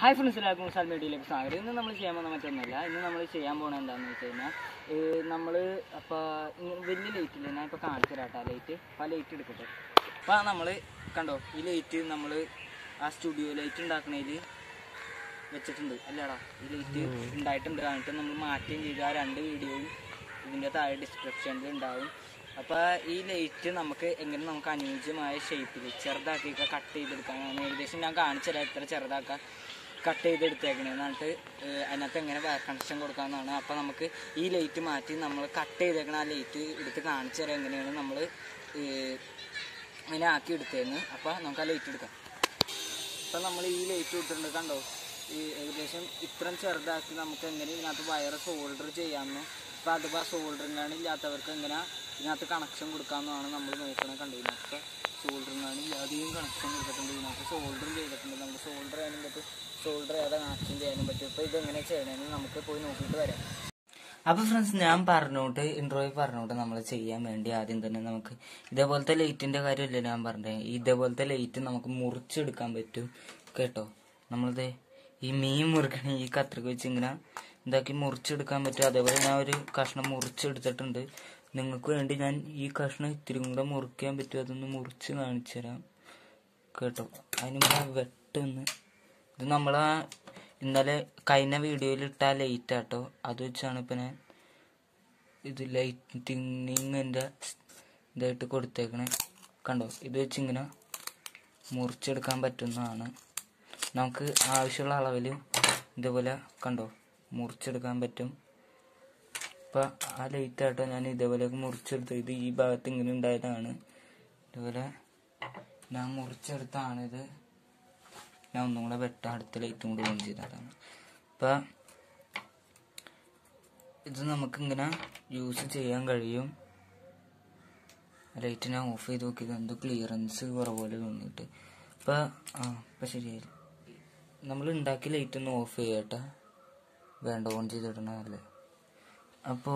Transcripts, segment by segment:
Hi friends എല്ലാവർക്കും സൽ മീഡിയയിലേക്ക് സ്വാഗതം ഇന്ന് നമ്മൾ ചെയ്യാൻ പോകുന്ന മറ്റൊന്നുമല്ല ഇന്ന് നമ്മൾ ചെയ്യാൻ പോകുന്നത് എന്താണെന്ന് വെച്ച് കഴിഞ്ഞാൽ നമ്മൾ അപ്പോൾ ഇങ്ങനെ വലിയ ലൈറ്റ് ഇല്ല ഞാൻ ഇപ്പോൾ കാണിച്ചു തരാം കേട്ടോ ലൈറ്റ് അപ്പോൾ ആ ലൈറ്റ് എടുക്കട്ടെ അപ്പോൾ നമ്മൾ കണ്ടോ ഈ ലൈറ്റ് നമ്മൾ ആ സ്റ്റുഡിയോ ലൈറ്റ് ഉണ്ടാക്കണതിൽ വെച്ചിട്ടുണ്ട് അല്ലടാ ഈ ലൈറ്റ് ഉണ്ടായിട്ടുണ്ട് കാണിട്ട് നമ്മൾ മാറ്റുകയും ചെയ്തു ആ രണ്ട് വീഡിയോയും ഇതിൻ്റെ താഴെ ഡിസ്ക്രിപ്ഷനിൽ ഉണ്ടാവും അപ്പോൾ ഈ ലൈറ്റ് നമുക്ക് എങ്ങനെ നമുക്ക് അനുയോജ്യമായ ഷേപ്പിൽ ചെറുതാക്കിയൊക്കെ കട്ട് ചെയ്തെടുക്കാനാണ് ഏകദേശം ഞാൻ കാണിച്ചു തരാം എത്ര ചെറുതാക്കാം കട്ട് ചെയ്തെടുത്തേക്കണേ എന്നിട്ട് ഏഹ് അതിനകത്ത് എങ്ങനെ കണക്ഷൻ കൊടുക്കാമെന്നാണ് അപ്പോൾ നമുക്ക് ഈ ലൈറ്റ് മാറ്റി നമ്മൾ കട്ട് ചെയ്തേക്കണ ആ ലൈറ്റ് എടുത്ത് കാണിച്ചു തരാം എങ്ങനെയാണ് നമ്മൾ അങ്ങനെ ആക്കി എടുത്തതെന്ന് അപ്പോൾ നമുക്ക് ആ ലൈറ്റ് എടുക്കാം ഇപ്പം നമ്മൾ ഈ ലൈറ്റ് ഇട്ടിട്ടുണ്ട് കണ്ടോ ഈ ഏകദേശം ഇത്രയും ചെറുതാക്കി നമുക്ക് എങ്ങനെ ഇതിനകത്ത് വയറ് സോൾഡർ ചെയ്യാമെന്ന് അപ്പോൾ അതിപ്പോൾ സോൾഡറിങ് ആണ് ഇല്ലാത്തവർക്ക് എങ്ങനെ ഇതിനകത്ത് കണക്ഷൻ കൊടുക്കാമെന്നാണ് നമ്മൾ നോക്കണത് കണ്ടു ഇതിനകത്ത് സോൾഡറിങ് ആണ് ഇല്ലാതെയും കണക്ഷൻ കൊടുത്തിട്ടുണ്ട് ഇതിനകത്ത് സോൾഡർ ചെയ്തിട്ടുണ്ട് നമുക്ക് സോൾഡർ ചെയ്യാനും പറ്റും സോൾഡർ ചെയ്താൽ കണക്ഷൻ ചെയ്യാനും പറ്റും ഇപ്പോൾ ഇതെങ്ങനെ ചെയ്യണമെന്ന് നമുക്ക് പോയി നോക്കിയിട്ട് വരാം അപ്പോൾ ഫ്രണ്ട്സ് ഞാൻ പറഞ്ഞോട്ട് ഇൻട്രോയിൽ പറഞ്ഞോട്ട് നമ്മൾ ചെയ്യാൻ വേണ്ടി ആദ്യം തന്നെ നമുക്ക് ഇതേപോലത്തെ ലൈറ്റിന്റെ കാര്യമല്ല ഞാൻ പറഞ്ഞത് ഇതേപോലത്തെ ലൈറ്റ് നമുക്ക് മുറിച്ചെടുക്കാൻ പറ്റും കേട്ടോ നമ്മളിത് ഈ മീൻ മുറിക്കണ ഈ കത്രിക വെച്ച് ഇങ്ങനെ ഇതാക്കി മുറിച്ചെടുക്കാൻ പറ്റും അതേപോലെ ഞാൻ ഒരു കഷ്ണം മുറിച്ചെടുത്തിട്ടുണ്ട് നിങ്ങൾക്ക് വേണ്ടി ഞാൻ ഈ കഷ്ണം ഇത്തിരി കൂടെ മുറിക്കാൻ പറ്റും അതൊന്ന് മുറിച്ച് കാണിച്ചു തരാം കേട്ടോ അതിന് മുമ്പ് വെട്ടൊന്ന് ഇത് നമ്മളാ ഇന്നലെ കഴിഞ്ഞ വീഡിയോയിൽ ഇട്ട ലൈറ്റ് ആട്ടോ അത് വെച്ചാണ് ഇപ്പം ഞാൻ ഇത് ലൈറ്റിങ്ങിൻ്റെ ഇതായിട്ട് കൊടുത്തേക്കണേ കണ്ടോ ഇത് വെച്ച് ഇങ്ങനെ മുറിച്ചെടുക്കാൻ പറ്റുന്നതാണ് നമുക്ക് ആവശ്യമുള്ള അളവിൽ ഇതേപോലെ കണ്ടോ മുറിച്ചെടുക്കാൻ പറ്റും ഇപ്പം ആ ലൈറ്റ് ആട്ടോ ഞാൻ ഇതേപോലെ മുറിച്ചെടുത്ത് ഇത് ഈ ഭാഗത്ത് ഇങ്ങനെ ഉണ്ടായതാണ് ഇതേപോലെ ഞാൻ മുറിച്ചെടുത്താണിത് ഞാൻ ഒന്നും കൂടെ വെട്ട അടുത്ത ലൈറ്റും കൂടി ഓൺ ചെയ്തതാണ് അപ്പം ഇത് നമുക്കിങ്ങനെ യൂസ് ചെയ്യാൻ കഴിയും ലൈറ്റ് ഞാൻ ഓഫ് ചെയ്ത് നോക്കിയത് എന്തോ ക്ലിയറൻസ് കുറവുപോലെ തോന്നിയിട്ട് അപ്പം ആ ഇപ്പം ശരിയായി നമ്മൾ ഉണ്ടാക്കിയ ലൈറ്റ് ഒന്ന് ഓഫ് ചെയ്യട്ടെ വേണ്ട ഓൺ ചെയ്തിടണല്ലേ അപ്പോൾ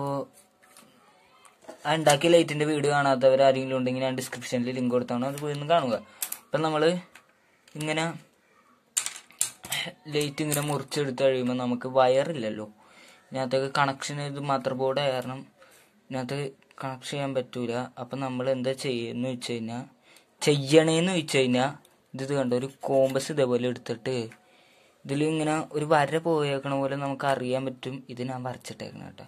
ആ ഉണ്ടാക്കിയ ലൈറ്റിൻ്റെ വീഡിയോ കാണാത്തവർ ആരെങ്കിലും ഉണ്ടെങ്കിൽ ഞാൻ ഡിസ്ക്രിപ്ഷനിൽ ലിങ്ക് കൊടുത്താണ് അത് പോയി ഒന്ന് കാണുക അപ്പം നമ്മൾ ഇങ്ങനെ ലൈറ്റ് ഇങ്ങനെ മുറിച്ചെടുത്ത് കഴിയുമ്പോൾ നമുക്ക് വയറില്ലല്ലോ ഇതിനകത്തേക്ക് കണക്ഷൻ ഇത് മദർ ബോർഡ് കാരണം ഇതിനകത്ത് കണക്ഷൻ ചെയ്യാൻ പറ്റൂല അപ്പം നമ്മൾ എന്താ ചെയ്യുന്നു വെച്ച് കഴിഞ്ഞാൽ ചെയ്യണേന്ന് വെച്ച് കഴിഞ്ഞാൽ ഇത് കണ്ട ഒരു കോമ്പസ് ഇതേപോലെ എടുത്തിട്ട് ഇതിൽ ഇങ്ങനെ ഒരു വര പോയേക്കണ പോലെ നമുക്ക് അറിയാൻ പറ്റും ഇത് ഞാൻ വരച്ചിട്ടേക്കണ കേട്ടോ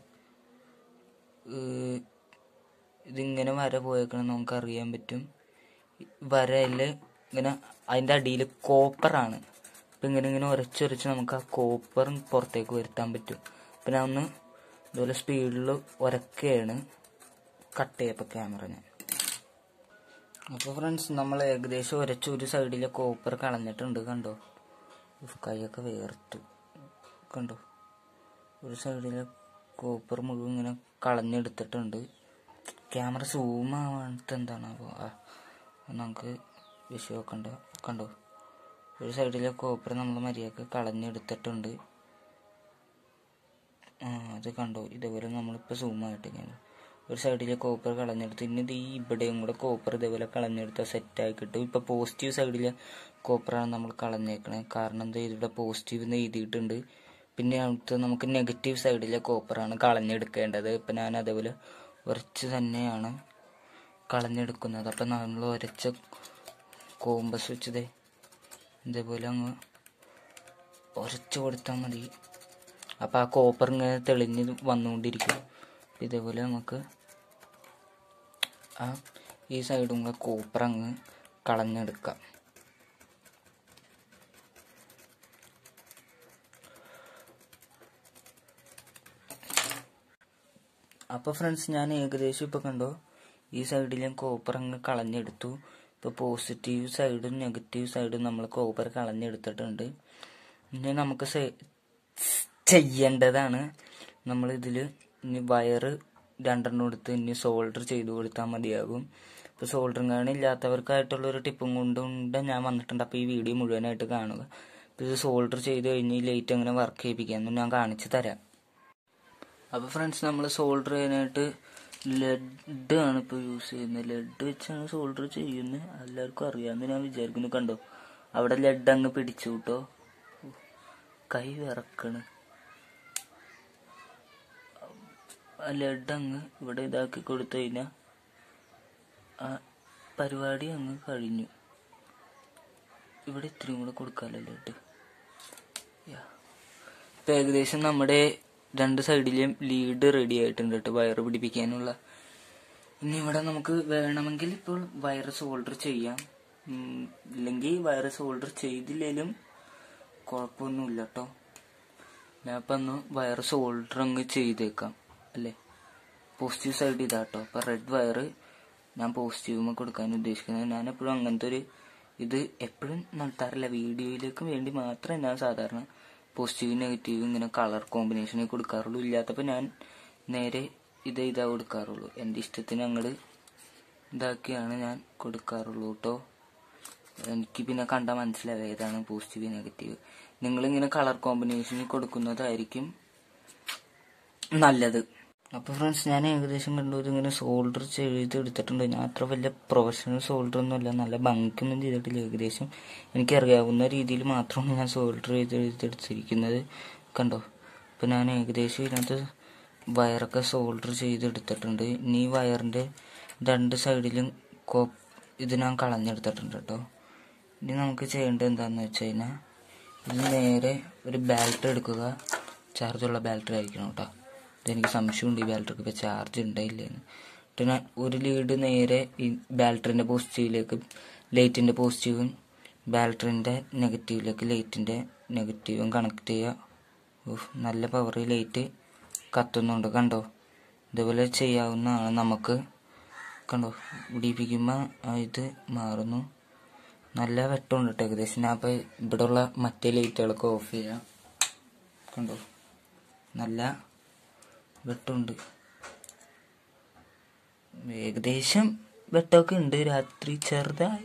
ഏഹ് ഇതിങ്ങനെ വര പോയേക്കണം നമുക്ക് അറിയാൻ പറ്റും വരയിൽ ഇങ്ങനെ അതിൻ്റെ അടിയിൽ കോപ്പറാണ് അപ്പം ഇങ്ങനെ ഇങ്ങനെ ഉരച്ചുരച്ച് നമുക്ക് ആ കോപ്പർ പുറത്തേക്ക് വരുത്താൻ പറ്റും അപ്പം ഞാൻ ഒന്ന് ഇതുപോലെ സ്പീഡിൽ ഉരക്കുകയാണ് കട്ട് ചെയ്യപ്പോൾ ക്യാമറ ഞാൻ അപ്പോൾ ഫ്രണ്ട്സ് നമ്മൾ ഏകദേശം ഉരച്ച് ഒരു സൈഡിലെ കോപ്പർ കളഞ്ഞിട്ടുണ്ട് കണ്ടോ ഉഫ്, കൈയൊക്കെ വേർത്തു കണ്ടോ ഒരു സൈഡിലെ കോപ്പർ മുഴുവൻ ഇങ്ങനെ കളഞ്ഞെടുത്തിട്ടുണ്ട് ക്യാമറ സൂം ആവാത്ത എന്താണാവോ ആ അത് നമുക്ക് വിഷയം വെക്കണ്ട കണ്ടോ ഒരു സൈഡിലെ കോപ്പർ നമ്മൾ മര്യാദക്ക് കളഞ്ഞെടുത്തിട്ടുണ്ട് ആ അത് കണ്ടോ ഇതേപോലെ നമ്മളിപ്പോൾ സൂം ആയിട്ടൊക്കെയാണ് ഒരു സൈഡിലെ കോപ്പർ കളഞ്ഞെടുത്ത് ഇനി ഇത് ഈ ഇവിടെയും കൂടെ കോപ്പർ ഇതേപോലെ കളഞ്ഞെടുത്താൽ സെറ്റായി കിട്ടും ഇപ്പോൾ പോസിറ്റീവ് സൈഡിലെ കോപ്പറാണ് നമ്മൾ കളഞ്ഞേക്കണേ കാരണം എന്താ ഇവിടെ പോസിറ്റീവ് എന്ന് എഴുതിയിട്ടുണ്ട് പിന്നെ അടുത്ത് നമുക്ക് നെഗറ്റീവ് സൈഡിലെ കോപ്പറാണ് കളഞ്ഞെടുക്കേണ്ടത് ഇപ്പം ഞാൻ അതേപോലെ ഉരച്ച് തന്നെയാണ് കളഞ്ഞെടുക്കുന്നത് അപ്പം നമ്മൾ ഉരച്ച കോമ്പസ് വെച്ചതേ ഇതേപോലെ അങ്ങ് ഉരച്ച് കൊടുത്താൽ മതി അപ്പം ആ കോപ്പർ ഇങ്ങനെ തെളിഞ്ഞ് വന്നുകൊണ്ടിരിക്കും ഇതേപോലെ നമുക്ക് ആ ഈ സൈഡും കൂടെ കോപ്പർ അങ്ങ് കളഞ്ഞെടുക്കാം അപ്പോൾ ഫ്രണ്ട്സ് ഞാൻ ഏകദേശം ഇപ്പോൾ കണ്ടോ ഈ സൈഡിൽ ഞാൻ കോപ്പർ അങ്ങ് കളഞ്ഞെടുത്തു ഇപ്പോൾ പോസിറ്റീവ് സൈഡും നെഗറ്റീവ് സൈഡും നമ്മൾ കോപ്പർ കളഞ്ഞെടുത്തിട്ടുണ്ട് ഇനി നമുക്ക് സെ- ചെയ്യേണ്ടതാണ് നമ്മൾ ഇതിൽ ഇനി വയറ് രണ്ടെണ്ണം എടുത്ത് ഇനി സോൾഡർ ചെയ്ത് കൊടുത്താൽ മതിയാകും ഇപ്പോൾ സോൾഡറിങ് ആണ് ഇല്ലാത്തവർക്കായിട്ടുള്ള ഒരു ടിപ്പും കൊണ്ടുകൊണ്ട് ഞാൻ വന്നിട്ടുണ്ട് അപ്പോൾ ഈ വീഡിയോ മുഴുവനായിട്ട് കാണുക ഇപ്പോൾ ഇത് സോൾഡർ ചെയ്ത് കഴിഞ്ഞ് ഈ ലൈറ്റ് എങ്ങനെ വർക്ക് ചെയ്യിപ്പിക്കാമെന്ന് ഞാൻ കാണിച്ചു തരാം അപ്പോൾ ഫ്രണ്ട്സ് നമ്മൾ സോൾഡർ ചെയ്യാനായിട്ട് ലെഡ് ആണ് ഇപ്പോൾ യൂസ് ചെയ്യുന്നത് ലെഡ് വെച്ചാണ് സോൾഡർ ചെയ്യുന്നത് എല്ലാവർക്കും അറിയാമെന്ന് ഞാൻ വിചാരിക്കുന്നു കണ്ടോ അവിടെ ലെഡ് അങ്ങ് പിടിച്ചു കേട്ടോ കൈ വിറക്കണ് ആ ലഡ് അങ്ങ് ഇവിടെ ഇതാക്കി കൊടുത്തു കഴിഞ്ഞാൽ ആ പരിപാടി അങ്ങ് കഴിഞ്ഞു ഇവിടെ ഇത്രയും കൂടെ കൊടുക്കാമല്ലോ ലഡ് യാ. ഇപ്പൊ ഏകദേശം നമ്മുടെ രണ്ട് സൈഡിലെയും ലീഡ് റെഡി ആയിട്ടുണ്ട് കേട്ടോ വയറ് പിടിപ്പിക്കാനുള്ള ഇനി ഇവിടെ നമുക്ക് വേണമെങ്കിൽ ഇപ്പോൾ വയറ് സോൾഡർ ചെയ്യാം ഉം, ഇല്ലെങ്കിൽ വയറ് സോൾഡർ ചെയ്തില്ലേലും കുഴപ്പമൊന്നുമില്ല കേട്ടോ ഞാൻ ഇപ്പൊ ഒന്ന് വയറ് സോൾഡർ അങ്ങ് ചെയ്തേക്കാം അല്ലേ പോസിറ്റീവ് സൈഡ് ഇതാട്ടോ അപ്പൊ റെഡ് വയറ് ഞാൻ പോസിറ്റീവ് കൊടുക്കാൻ ഉദ്ദേശിക്കുന്നത് ഞാൻ എപ്പോഴും അങ്ങനത്തെ ഒരു ഇത് എപ്പോഴും നടത്താറില്ല വീഡിയോയിലേക്ക് വേണ്ടി മാത്രമേ ഞാൻ സാധാരണ പോസിറ്റീവ് നെഗറ്റീവ് ഇങ്ങനെ കളർ കോമ്പിനേഷനിൽ കൊടുക്കാറുള്ളൂ ഇല്ലാത്തപ്പോൾ ഞാൻ നേരെ ഇത് ഇതാ കൊടുക്കാറുള്ളൂ എൻ്റെ ഇഷ്ടത്തിന് അങ്ങോട്ട് ഇതാക്കിയാണ് ഞാൻ കൊടുക്കാറുള്ളൂ കേട്ടോ എനിക്ക് പിന്നെ കണ്ടാൽ മനസ്സിലാവും ഏതാണ് പോസിറ്റീവ് നെഗറ്റീവ് നിങ്ങളിങ്ങനെ കളർ കോമ്പിനേഷനിൽ കൊടുക്കുന്നതായിരിക്കും നല്ലത് അപ്പോൾ ഫ്രണ്ട്സ് ഞാൻ ഏകദേശം കണ്ടു ഇതിങ്ങനെ സോൾഡർ ചെയ്തെടുത്തിട്ടുണ്ട് ഞാൻ അത്ര വലിയ പ്രൊഫഷണൽ സോൾഡർ ഒന്നുമല്ല നല്ല ഭംഗിക്കൊന്നും ചെയ്തിട്ടില്ല ഏകദേശം എനിക്കറിയാവുന്ന രീതിയിൽ മാത്രമാണ് ഞാൻ സോൾഡർ ചെയ്തെടുത്തിരിക്കുന്നത് കണ്ടോ അപ്പോൾ ഞാൻ ഏകദേശം ഇതിനകത്ത് വയറൊക്കെ സോൾഡർ ചെയ്തെടുത്തിട്ടുണ്ട് ഇനി ഈ വയറിൻ്റെ രണ്ട് സൈഡിലും കോ ഇത് ഞാൻ കളഞ്ഞെടുത്തിട്ടുണ്ട് കേട്ടോ ഇനി നമുക്ക് ചെയ്യേണ്ടത് എന്താണെന്ന് വെച്ച് കഴിഞ്ഞാൽ ഇത് നേരെ ഒരു ബാറ്ററി എടുക്കുക ചാർജുള്ള ബാറ്ററി ആയിരിക്കണം കേട്ടോ ഇതെനിക്ക് സംശയമുണ്ട് ഈ ബാറ്ററിക്ക് ഇപ്പോൾ ചാർജ് ഉണ്ടായില്ലേന്ന് പിന്നെ ഒരു ലീഡ് നേരെ ഈ ബാറ്ററിൻ്റെ പോസിറ്റീവിലേക്ക് ലൈറ്റിൻ്റെ പോസിറ്റീവും ബാറ്ററിൻ്റെ നെഗറ്റീവിലേക്ക് ലൈറ്റിൻ്റെ നെഗറ്റീവും കണക്ട് ചെയ്യുക ഉഫ്, നല്ല പവർ ലൈറ്റ് കത്തുന്നുണ്ട് കണ്ടോ ഇതുപോലെ ചെയ്യാവുന്നതാണ് നമുക്ക് കണ്ടോ ഇടിപ്പിക്കുമ്പോൾ ഇത് മാറുന്നു നല്ല വെട്ടമുണ്ട് കേട്ടോ ഏകദേശം ഞാൻ അപ്പോൾ ഇവിടെയുള്ള മറ്റേ ലൈറ്റുകളൊക്കെ ഓഫ് ചെയ്യാം കണ്ടോ നല്ല വെട്ടമുണ്ട് ഏകദേശം വെട്ടമൊക്കെ ഉണ്ട് രാത്രി ചെറുതായി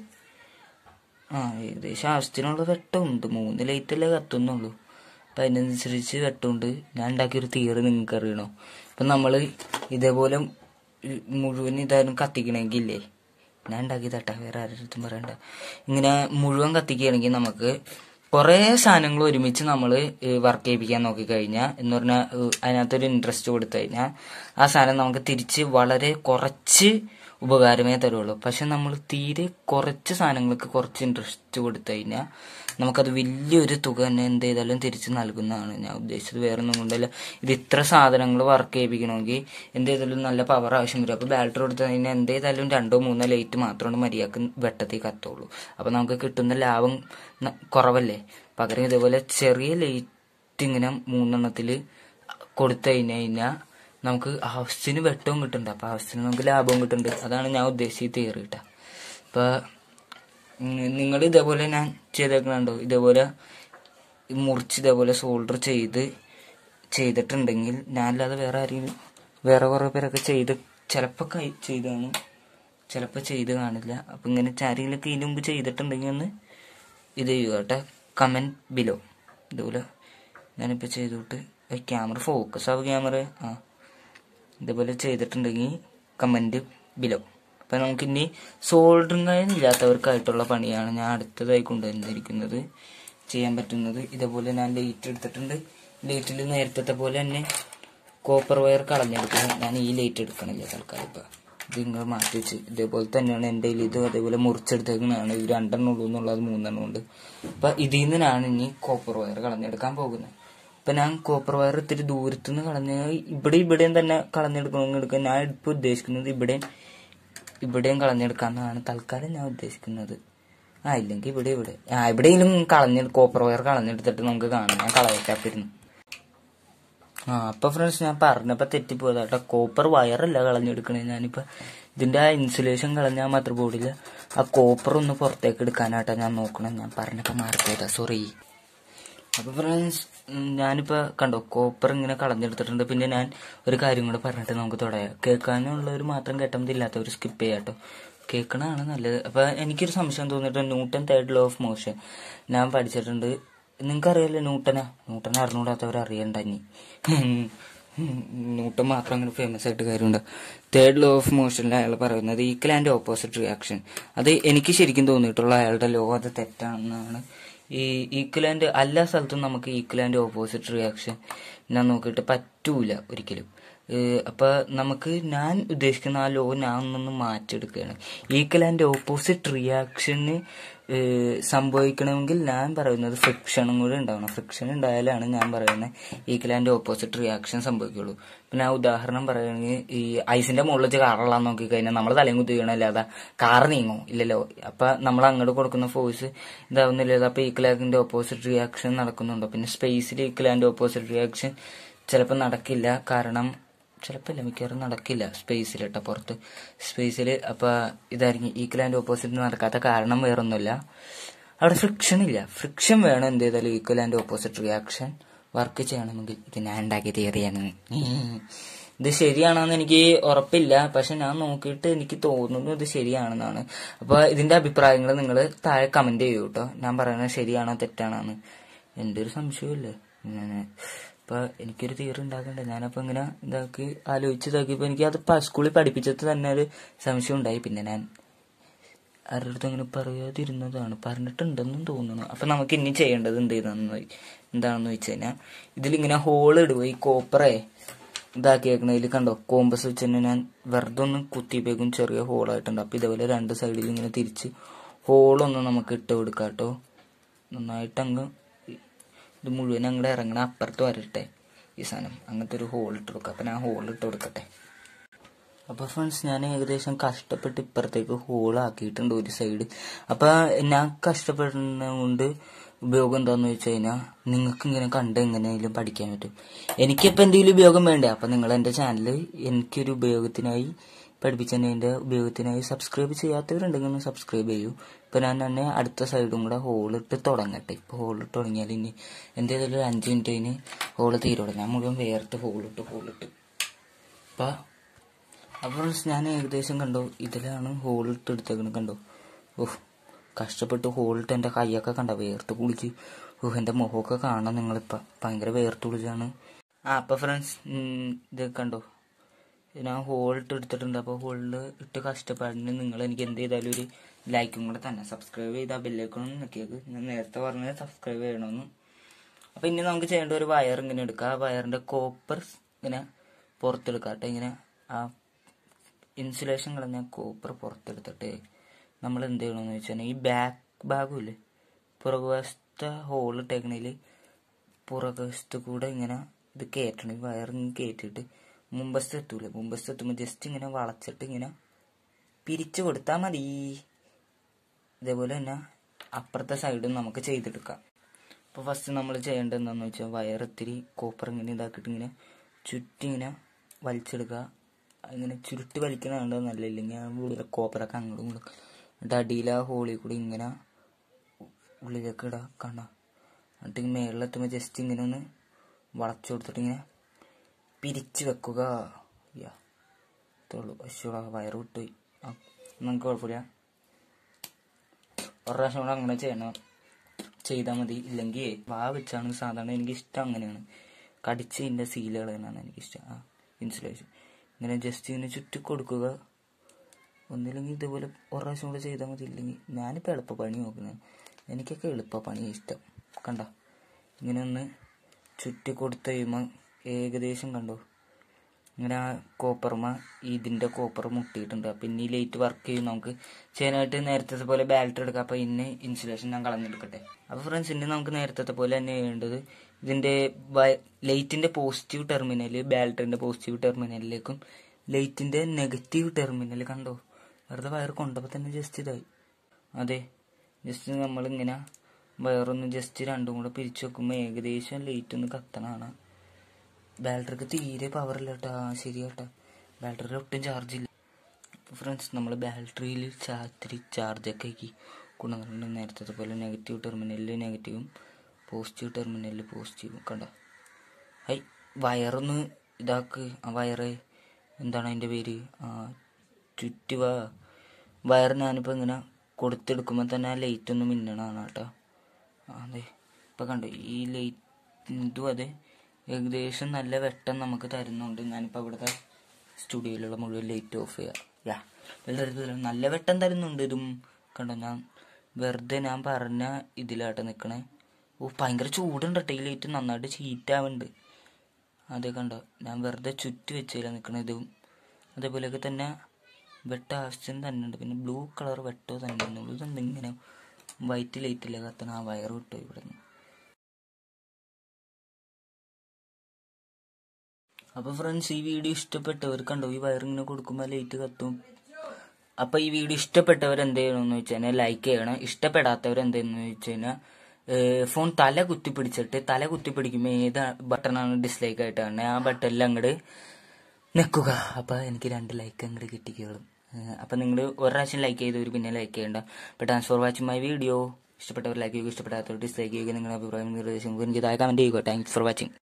ആ ഏകദേശം ആവശ്യത്തിനുള്ള വെട്ടമുണ്ട് മൂന്ന് ലൈറ്റല്ലേ കത്തുന്നുള്ളൂ അപ്പം അതിനനുസരിച്ച് വെട്ടമുണ്ട് ഞാൻ ഉണ്ടാക്കിയൊരു തിയറി നിങ്ങൾക്ക് അറിയണോ ഇപ്പം നമ്മൾ ഇതേപോലെ ഈ മുഴുവൻ ഇതായാലും കത്തിക്കണമെങ്കിൽ ഇല്ലേ ഞാൻ ഉണ്ടാക്കിയതാട്ടാ വേറെ ആരുടെ പറയണ്ട ഇങ്ങനെ മുഴുവൻ കത്തിക്കുകയാണെങ്കിൽ നമുക്ക് കുറേ സാധനങ്ങൾ ഒരുമിച്ച് നമ്മൾ വർക്ക് ചെയ്യിപ്പിക്കാൻ നോക്കിക്കഴിഞ്ഞാൽ എന്ന് പറഞ്ഞാൽ അതിനകത്തൊരു ഇൻട്രസ്റ്റ് കൊടുത്തു കഴിഞ്ഞാൽ ആ സാധനം നമുക്ക് തിരിച്ച് വളരെ കുറച്ച് ഉപകാരമേ തരുള്ളൂ പക്ഷെ നമ്മൾ തീരെ കുറച്ച് സാധനങ്ങൾക്ക് കുറച്ച് ഇൻട്രസ്റ്റ് കൊടുത്തു കഴിഞ്ഞാൽ നമുക്കത് വലിയൊരു തുക തന്നെ എന്ത് ചെയ്താലും തിരിച്ച് നൽകുന്നതാണ് ഞാൻ ഉദ്ദേശിച്ചത് വേറെ ഒന്നും കൊണ്ടല്ല ഇത് ഇത്ര സാധനങ്ങൾ വർക്ക് ചെയ്യിപ്പിക്കണമെങ്കിൽ എന്ത് ചെയ്താലും നല്ല പവർ ആവശ്യം വരും അപ്പോൾ ബാറ്ററി കൊടുത്തു കഴിഞ്ഞാൽ എന്ത് ചെയ്താലും രണ്ടോ മൂന്നോ ലൈറ്റ് മാത്രമാണ് മര്യാദക്ക് വെട്ടത്തിൽ കത്തുള്ളൂ അപ്പോൾ നമുക്ക് കിട്ടുന്ന ലാഭം ന- കുറവല്ലേ പകരം ഇതേപോലെ ചെറിയ ലൈറ്റ് ഇങ്ങനെ മൂന്നെണ്ണത്തിൽ കൊടുത്തു കഴിഞ്ഞു കഴിഞ്ഞാൽ നമുക്ക് ആവശ്യത്തിന് വെട്ടവും കിട്ടുന്നുണ്ട് അപ്പോൾ ആവശ്യത്തിന് നമുക്ക് ലാഭവും കിട്ടുന്നുണ്ട് അതാണ് ഞാൻ ഉദ്ദേശിച്ച തിയറി കേട്ടോ അപ്പോൾ നിങ്ങൾ ഇതേപോലെ ഞാൻ ചെയ്തേക്കണുണ്ടോ ഇതേപോലെ മുറിച്ച് ഇതേപോലെ സോൾഡർ ചെയ്ത് ചെയ്തിട്ടുണ്ടെങ്കിൽ ഞാനല്ലാതെ വേറെ ആരെങ്കിലും വേറെ കുറേ പേരൊക്കെ ചെയ്ത് ചിലപ്പോൾ കൈ ചെയ്താണ് ചിലപ്പോൾ ചെയ്ത് കാണില്ല അപ്പം ഇങ്ങനെ ആരെങ്കിലുമൊക്കെ ഇതിന് മുമ്പ് ചെയ്തിട്ടുണ്ടെങ്കിൽ ഒന്ന് ഇത് ചെയ്യുക കേട്ടോ കമൻറ്റ് ബിലോ ഇതുപോലെ ഞാനിപ്പോൾ ചെയ്തോട്ട് ക്യാമറ ഫോക്കസ് ആവും ക്യാമറ ആ ഇതുപോലെ ചെയ്തിട്ടുണ്ടെങ്കിൽ കമൻറ്റ് ബിലോ അപ്പം നമുക്കിനി സോൾഡറിങ് ഇല്ലാത്തവർക്കായിട്ടുള്ള പണിയാണ് ഞാൻ അടുത്തതായി കൊണ്ടുവന്നിരിക്കുന്നത് ചെയ്യാൻ പറ്റുന്നത് ഇതേപോലെ ഞാൻ ലൈറ്റ് എടുത്തിട്ടുണ്ട് ലൈറ്റിൽ നേരത്തെ പോലെ തന്നെ കോപ്പർ വയർ കളഞ്ഞെടുക്കണം ഞാൻ ഈ ലൈറ്റ് എടുക്കണില്ല തൽക്കാലം ഇപ്പം ഇത് നിങ്ങൾ മാറ്റി വെച്ച് ഇതേപോലെ തന്നെയാണ് എൻ്റെ കയ്യിൽ ഇത് അതേപോലെ മുറിച്ചെടുത്തേക്കുന്നതാണ് ഇത് രണ്ടെണ്ണം ഉള്ളൂ എന്നുള്ളത് മൂന്നെണ്ണം ഉണ്ട് അപ്പം ഇതിൽ നിന്നാണ് ഇനി കോപ്പർ വയർ കളഞ്ഞെടുക്കാൻ പോകുന്നത് ഇപ്പൊ ഞാൻ കോപ്പർ വയർ ഇത്തിരി ദൂരത്തു നിന്ന് കളഞ്ഞ ഇവിടെ ഇവിടെയും തന്നെ കളഞ്ഞെടുക്കണമെന്ന് എടുക്കാൻ ഞാൻ ഇപ്പൊ ഉദ്ദേശിക്കുന്നത് ഇവിടെയും ഇവിടെയും കളഞ്ഞെടുക്കാന്നാണ് തൽക്കാലം ഞാൻ ഉദ്ദേശിക്കുന്നത് ആ ഇല്ലെങ്കിൽ ഇവിടെ ഇവിടെ ആ എവിടെയെങ്കിലും കളഞ്ഞ കോപ്പർ വയർ കളഞ്ഞെടുത്തിട്ട് നമുക്ക് കാണാം ഞാൻ കളയറ്റാപ്പിരുന്നു ആ അപ്പൊ ഫ്രണ്ട്സ് ഞാൻ പറഞ്ഞപ്പോ തെറ്റിപ്പോയതാ കേട്ടോ കോപ്പർ വയറല്ല കളഞ്ഞെടുക്കണേ ഞാനിപ്പോ ഇതിന്റെ ആ ഇൻസുലേഷൻ കളഞ്ഞാൽ മാത്രം ബോർഡില് ആ കോപ്പർ ഒന്ന് പുറത്തേക്ക് എടുക്കാനായിട്ടാ ഞാൻ നോക്കണം ഞാൻ പറഞ്ഞപ്പോ മാറിപ്പോയതാ സോറി അപ്പൊ ഫ്രണ്ട്സ് ഞാനിപ്പോ കണ്ടോ കോപ്പർ ഇങ്ങനെ കളഞ്ഞെടുത്തിട്ടുണ്ട് പിന്നെ ഞാൻ ഒരു കാര്യം കൂടെ പറഞ്ഞിട്ട് നമുക്ക് തുടങ്ങാം കേൾക്കാനുള്ളവർ മാത്രം കേട്ടതില്ലാത്തവർ സ്കിപ്പ് ചെയ്യാട്ടോ കേൾക്കണതാണ് നല്ലത് അപ്പൊ എനിക്കൊരു സംശയം തോന്നിയിട്ട് Newton third law of motion ഞാൻ പഠിച്ചിട്ടുണ്ട് നിങ്ങൾക്കറിയാലോ ന്യൂട്ടനാ ന്യൂട്ടൻ അറിഞ്ഞൂടാത്തവർ അറിയണ്ട ഇനി ന്യൂട്ടൺ മാത്രം അങ്ങനെ ഫേമസ് ആയിട്ട് കാര്യമുണ്ട് തേർഡ് ലോ ഓഫ് മോഷനിൽ അയാൾ പറയുന്നത് ഈക്വൽ ആൻഡ് ഓപ്പോസിറ്റ് റിയാക്ഷൻ അത് എനിക്ക് ശരിക്കും തോന്നിയിട്ടുള്ള അയാളുടെ ലോ അത് തെറ്റാണെന്നാണ് ഈ ഈക്വലാൻഡ് എല്ലാ സ്ഥലത്തും നമുക്ക് ഈക്വലാൻഡ് ഓപ്പോസിറ്റ് റിയാക്ഷൻ ഞാൻ നോക്കിയിട്ട് പറ്റൂല ഒരിക്കലും ഏഹ് അപ്പൊ നമുക്ക് ഞാൻ ഉദ്ദേശിക്കുന്ന ആ ലോ ഞാൻ ഒന്നൊന്ന് മാറ്റിയെടുക്കുകയാണ് ഈക്വൽ ആൻഡ് ഓപ്പോസിറ്റ് റിയാക്ഷന് സംഭവിക്കണമെങ്കിൽ ഞാൻ പറയുന്നത് ഫ്രിക്ഷനും കൂടെ ഉണ്ടാവണം ഫ്രിക്ഷൻ ഉണ്ടായാലാണ് ഞാൻ പറയുന്നത് ഈക്വൽ ആൻഡ് ഓപ്പോസിറ്റ് റിയാക്ഷൻ സംഭവിക്കുള്ളൂ ഇപ്പൊ ഞാൻ ഉദാഹരണം പറയുകയാണെങ്കിൽ ഈ ഐസിന്റെ മുകളിൽ വെച്ച് കാറെല്ലാം നോക്കി കഴിഞ്ഞാൽ നമ്മൾ തലയും കുത്തി വീണല്ലാതെ കാർ നീങ്ങും ഇല്ലല്ലോ അപ്പൊ നമ്മൾ അങ്ങോട്ട് കൊടുക്കുന്ന ഫോഴ്സ് ഇതാവുന്നില്ലല്ലോ അപ്പൊ ഈക്വൽ ആൻഡ് ഓപ്പോസിറ്റ് റിയാക്ഷൻ നടക്കുന്നുണ്ടോ പിന്നെ സ്പേസിൽ ഈക്വൽ ആൻഡ് ഓപ്പോസിറ്റ് റിയാക്ഷൻ ചിലപ്പോൾ നടക്കില്ല കാരണം ചിലപ്പോൾ ഇല്ല മിക്കവാറും നടക്കില്ല സ്പേസിൽ കേട്ടോ പുറത്ത് സ്പേസിൽ അപ്പോൾ ഇതായിരിക്കും ഈക്വൽ ആൻഡ് ഓപ്പോസിറ്റ് നടക്കാത്ത കാരണം വേറൊന്നുമില്ല അവിടെ ഫ്രിക്ഷൻ ഇല്ല ഫ്രിക്ഷൻ വേണം എന്ത് ചെയ്താലും equal and opposite reaction work ചെയ്യണമെങ്കിൽ ഇത് ഞാൻ ഉണ്ടാക്കിയ തിയറിയാണ് ഇത് ശരിയാണെന്ന് എനിക്ക് ഉറപ്പില്ല പക്ഷെ ഞാൻ നോക്കിയിട്ട് എനിക്ക് തോന്നുന്നു ഇത് ശരിയാണെന്നാണ് അപ്പോൾ ഇതിന്റെ അഭിപ്രായങ്ങൾ നിങ്ങൾ താഴെ കമന്റ് ചെയ്യൂ കേട്ടോ ഞാൻ പറയുന്നത് ശരിയാണോ തെറ്റാണോ എന്ന് എൻ്റെ ഒരു സംശയമില്ലേ ഞാൻ ഇപ്പൊ എനിക്കൊരു തിയറി ഉണ്ടാക്കണ്ടേ ഞാനപ്പോ ഇങ്ങനെ ഇതാക്കി ആലോചിച്ച് ഇതാക്കിയപ്പോ എനിക്ക് അത് പ- സ്കൂളിൽ പഠിപ്പിച്ചത് തന്നെ ഒരു സംശയം ഉണ്ടായി പിന്നെ ഞാൻ ആരുടെ അടുത്ത് അങ്ങനെ പറയാതിരുന്നതാണ് പറഞ്ഞിട്ടുണ്ടെന്നും തോന്നുന്നു അപ്പൊ നമുക്ക് ഇനി ചെയ്യേണ്ടത് എന്ത് ചെയ്തെന്ന് എന്താണെന്ന് വെച്ച് കഴിഞ്ഞാൽ ഇതിലിങ്ങനെ ഹോൾ ഇടുക ഈ കോപ്പറേ ഇതാക്കിയേക്കണതിൽ കണ്ടോ കോമ്പസ് വെച്ച് തന്നെ ഞാൻ വെറുതെ ഒന്ന് കുത്തിയപ്പോഴേക്കും ചെറിയ ഹോളായിട്ടുണ്ട് അപ്പൊ ഇതേപോലെ രണ്ട് സൈഡിൽ ഇങ്ങനെ തിരിച്ച് ഹോളൊന്ന് നമുക്ക് ഇട്ട് കൊടുക്കാം കേട്ടോ നന്നായിട്ട് അങ്ങ് ഇത് മുഴുവൻ അങ്ങോട്ട് ഇറങ്ങണ അപ്പുറത്ത് വരട്ടെ ഈ സാധനം അങ്ങനത്തെ ഒരു ഹോൾ ഇട്ട് കൊടുക്കാം അപ്പൊ ഞാൻ ഹോൾ ഇട്ട് കൊടുക്കട്ടെ അപ്പൊ ഫ്രണ്ട്സ് ഞാൻ ഏകദേശം കഷ്ടപ്പെട്ട് ഇപ്പുറത്തേക്ക് ഹോൾ ആക്കിയിട്ടുണ്ട് ഒരു സൈഡ് അപ്പൊ ഞാൻ കഷ്ടപ്പെടുന്നതുകൊണ്ട് ഉപയോഗം എന്താന്ന് വെച്ച് കഴിഞ്ഞാൽ നിങ്ങൾക്ക് ഇങ്ങനെ കണ്ട് എങ്ങനെയെങ്കിലും പഠിക്കാൻ പറ്റും എനിക്കിപ്പോ എന്തെങ്കിലും ഉപയോഗം വേണ്ടേ അപ്പൊ നിങ്ങൾ എന്റെ ചാനൽ എനിക്കൊരു ഉപയോഗത്തിനായി പഠിപ്പിച്ചതിന്റെ ഉപയോഗത്തിനായി സബ്സ്ക്രൈബ് ചെയ്യാത്തവരുണ്ടെങ്കിൽ ഒന്ന് സബ്സ്ക്രൈബ് ചെയ്യൂ ഇപ്പൊ ഞാൻ തന്നെ അടുത്ത സൈഡും കൂടെ ഹോളിട്ട് തുടങ്ങട്ടെ ഇപ്പൊ ഹോളിട്ട് തുടങ്ങിയാൽ ഇനി എന്തേലും ഒരു അഞ്ച് മിനിറ്റ് കഴിഞ്ഞ് ഹോള് തീരോടെ ഞാൻ മുഴുവൻ വേറിട്ട് ഹോളിട്ട് ഹോളിട്ട് അപ്പൊ അപ്പോൾ ഞാൻ ഏകദേശം കണ്ടോ ഇതിലാണ് ഹോളിട്ട് എടുത്തേക്കണത് കണ്ടോ ഓഹ് കഷ്ടപ്പെട്ട് ഹോളിട്ട് എൻ്റെ കൈയൊക്കെ കണ്ട വേർത്ത് കുളിച്ച് ഓഹ് എൻ്റെ മുഖമൊക്കെ കാണാം നിങ്ങളിപ്പോൾ ഭയങ്കര വേർത്ത് കുളിച്ചാണ് ആ അപ്പോൾ ഫ്രണ്ട്സ് ഇത് കണ്ടോ ഞാൻ ഹോളിട്ട് എടുത്തിട്ടുണ്ട് അപ്പോൾ ഹോളിൽ ഇട്ട് കഷ്ടപ്പാടിന് നിങ്ങൾ എനിക്ക് എന്ത് ചെയ്താലും ഒരു ലൈക്കും കൂടെ തന്നെ സബ്സ്ക്രൈബ് ചെയ്താൽ ബെല്ലേക്കണം നോക്കിയത് ഞാൻ നേരത്തെ പറഞ്ഞത് സബ്സ്ക്രൈബ് ചെയ്യണമെന്ന് അപ്പൊ ഇനി നമുക്ക് ചെയ്യേണ്ട ഒരു വയർ ഇങ്ങനെ എടുക്കുക ആ വയറിന്റെ കോപ്പർ ഇങ്ങനെ പുറത്തെടുക്കുക കേട്ടോ ഇങ്ങനെ ആ ഇൻസുലേഷൻ കളഞ്ഞ കോപ്പർ പുറത്തെടുത്തിട്ട് നമ്മൾ എന്ത് ചെയ്യണമെന്ന് വെച്ചാൽ ഈ ബാക്ക് ഭാഗം ഇല്ലേ പുറകുവശത്തെ ഹോൾ ഇട്ടേക്കണേല് പുറകുവശത്ത് കൂടെ ഇങ്ങനെ ഇത് കയറ്റണം ഈ വയറിങ് കയറ്റിയിട്ട് മുമ്പസ്ഥ എത്തൂല മുമ്പസ്ഥ എത്തുമ്പോൾ ജസ്റ്റ് ഇങ്ങനെ വളച്ചിട്ട് ഇങ്ങനെ പിരിച്ചു കൊടുത്താൽ മതി ഇതേപോലെ തന്നെ അപ്പുറത്തെ സൈഡും നമുക്ക് ചെയ്തെടുക്കാം അപ്പോൾ ഫസ്റ്റ് നമ്മൾ ചെയ്യേണ്ടത് എന്താണെന്ന് വെച്ചാൽ വയർ ഇത്തിരി കോപ്പർ ഇങ്ങനെ ഇതാക്കിയിട്ട് ഇങ്ങനെ ചുറ്റി ഇങ്ങനെ വലിച്ചെടുക്കുക ഇങ്ങനെ ചുരുട്ടി വലിക്കണത് നല്ല ഇല്ലെങ്കിൽ കോപ്പറൊക്കെ അങ്ങോട്ടും ഇങ്ങോട്ടും എന്നിട്ട് അടിയിൽ ആ ഹോളിൽ കൂടി ഇങ്ങനെ ഉള്ളിലേക്ക് ഇടാം കാണാം എന്നിട്ട് ഈ മേളിലെത്തുമ്പോൾ ജസ്റ്റ് ഇങ്ങനെ ഒന്ന് വളച്ചു കൊടുത്തിട്ട് ഇങ്ങനെ പിരിച്ച് വെക്കുക യാ ഇത്രേ ഉള്ളൂ അശ്വടാ വയറ് വിട്ടുപോയി ആ നമുക്ക് കുഴപ്പമില്ല ഒരു പ്രാവശ്യം കൂടെ അങ്ങനെ ചെയ്യണം ചെയ്താൽ മതി ഇല്ലെങ്കിൽ വാ വെച്ചാണ് സാധാരണ എനിക്ക് ഇഷ്ടം അങ്ങനെയാണ് കടിച്ച് ഇതിൻ്റെ സീലുകൾ തന്നെയാണ് എനിക്കിഷ്ടം ആ ഇൻസുലേഷൻ ഇങ്ങനെ ജസ്റ്റ് ഇങ്ങനെ ചുറ്റി കൊടുക്കുക ഒന്നില്ലെങ്കിൽ ഇതുപോലെ ഒരു പ്രാവശ്യം കൂടെ ചെയ്താൽ മതി ഇല്ലെങ്കിൽ ഞാനിപ്പോൾ എളുപ്പപ്പണി നോക്കുന്നത് എനിക്കൊക്കെ എളുപ്പപ്പണി ഇഷ്ടം കണ്ട ഇങ്ങനെ ഒന്ന് ചുറ്റി കൊടുത്തു കഴിയുമ്പോൾ ഏകദേശം കണ്ടോ ഇങ്ങനെ ആ കോപ്പർമ ഇതിന്റെ കോപ്പർ മുട്ടിയിട്ടുണ്ട് അപ്പൊ ഇനി ലൈറ്റ് വർക്ക് ചെയ്യും നമുക്ക് ചെയ്യാനായിട്ട് നേരത്തെ പോലെ ബാലറ്റ് എടുക്കാം അപ്പൊ ഇന്ന് ഇൻസുലേഷൻ ഞാൻ കളഞ്ഞെടുക്കട്ടെ അപ്പൊ ഫ്രണ്ട്സ് ഇനി നമുക്ക് നേരത്തെ പോലെ തന്നെ ചെയ്യേണ്ടത് ഇതിന്റെ ലൈറ്റിന്റെ പോസിറ്റീവ് ടെർമിനൽ ബാലറ്റിന്റെ പോസിറ്റീവ് ടെർമിനലിലേക്കും ലൈറ്റിന്റെ നെഗറ്റീവ് ടെർമിനൽ കണ്ടോ വെറുതെ വയർ കൊണ്ടപ്പോ തന്നെ ജസ്റ്റ് ഇതായി അതെ ജസ്റ്റ് നമ്മളിങ്ങനെ വയറൊന്ന് ജസ്റ്റ് രണ്ടും കൂടെ പിരിച്ചു വെക്കുമ്പോൾ ഏകദേശം ലൈറ്റ് ഒന്ന് കത്തണാണ് ബാറ്ററിക്ക് തീരെ പവർ ഇല്ല കേട്ടോ ആ ശരി കേട്ടോ ബാറ്ററിയിൽ ഒട്ടും ചാർജ് ഇല്ല ഫ്രണ്ട്സ് നമ്മൾ ബാറ്ററിയിൽ ചാത്തിരി ചാർജൊക്കെ ആക്കി കൊണ്ടുവന്നിട്ടുണ്ട് നേരത്തെ പോലെ നെഗറ്റീവ് ടെർമിനലിൽ നെഗറ്റീവും പോസിറ്റീവ് ടെർമിനലിൽ പോസിറ്റീവും കണ്ടോ ഹൈ വയറൊന്ന് ഇതാക്ക് ആ വയറ് എന്താണ് അതിൻ്റെ പേര് ആ ചുറ്റുവാ വയർ ഞാനിപ്പോൾ ഇങ്ങനെ കൊടുത്തെടുക്കുമ്പോൾ തന്നെ ആ ലൈറ്റ് ഒന്ന് മിന്നണതാണ് കേട്ടോ ആ, അതെ ഇപ്പം കണ്ടു ഈ ലൈറ്റ് ഇതും അതെ ഏകദേശം നല്ല വെട്ടം നമുക്ക് തരുന്നുണ്ട് ഞാനിപ്പോൾ ഇവിടുത്തെ സ്റ്റുഡിയോയിലുള്ള മുഴുവൻ ലൈറ്റ് ഓഫ് ചെയ്യാം യാ വളരെ നല്ല വെട്ടം തരുന്നുണ്ട് ഇതും കണ്ടോ ഞാൻ വെറുതെ ഞാൻ പറഞ്ഞ ഇതിലാട്ടെ നിൽക്കണേ ഓ ഭയങ്കര ചൂടുണ്ട് കേട്ടോ ഈ ലൈറ്റ് നന്നായിട്ട് ചീറ്റാവുന്നുണ്ട് അതേ കണ്ടോ ഞാൻ വെറുതെ ചുറ്റി വെച്ചില്ല നിൽക്കണ ഇതും അതേപോലെയൊക്കെ തന്നെ വെട്ട ആവശ്യം തന്നെ ഉണ്ട് പിന്നെ ബ്ലൂ കളർ വെട്ടോ തന്നെ ഉണ്ട് ഇതെന്ത് ഇങ്ങനെ വൈറ്റ് ലൈറ്റില്ല കത്തണ ആ വയർ വിട്ടോ ഇവിടെ നിന്ന് അപ്പൊ ഫ്രണ്ട്സ് ഈ വീഡിയോ ഇഷ്ടപ്പെട്ടവർ കണ്ടോ ഈ വയറിങ്ങനെ കൊടുക്കുമ്പോൾ ലൈറ്റ് കത്തും അപ്പൊ ഈ വീഡിയോ ഇഷ്ടപ്പെട്ടവർ എന്ത് ചെയ്യണമെന്ന് വെച്ച് കഴിഞ്ഞാൽ ലൈക്ക് ചെയ്യണം ഇഷ്ടപ്പെടാത്തവർ എന്ത് ചെയ്യുന്നു വെച്ച് കഴിഞ്ഞാൽ ഫോൺ തല കുത്തി പിടിച്ചിട്ട് തല കുത്തി പിടിക്കുമ്പോൾ ഏത് ബട്ടണാണ് ഡിസ്ലൈക്ക് ആയിട്ട് കാണുന്നത് ആ ബട്ടണിൽ അങ്ങോട്ട് നിൽക്കുക അപ്പൊ എനിക്ക് രണ്ട് ലൈക്ക് അങ്ങോട്ട് കിട്ടിക്കോളും ഏഹ് അപ്പൊ നിങ്ങൾ ഒരു പ്രാവശ്യം ലൈക്ക് ചെയ്തവർ പിന്നെ ലൈക്ക് ചെയ്യണ്ട അപ്പൊ thanks for watching my video ഇഷ്ടപ്പെട്ടവർ ലൈക്ക് ചെയ്യുക ഇഷ്ടപ്പെടാത്തവർ ഡിസ്ലൈക്ക് ചെയ്യുക നിങ്ങളുടെ അഭിപ്രായം നിർദ്ദേശം എനിക്ക് താഴെ കമന്റ് ചെയ്യുക താങ്ക്സ് ഫോർ വാച്ചിങ്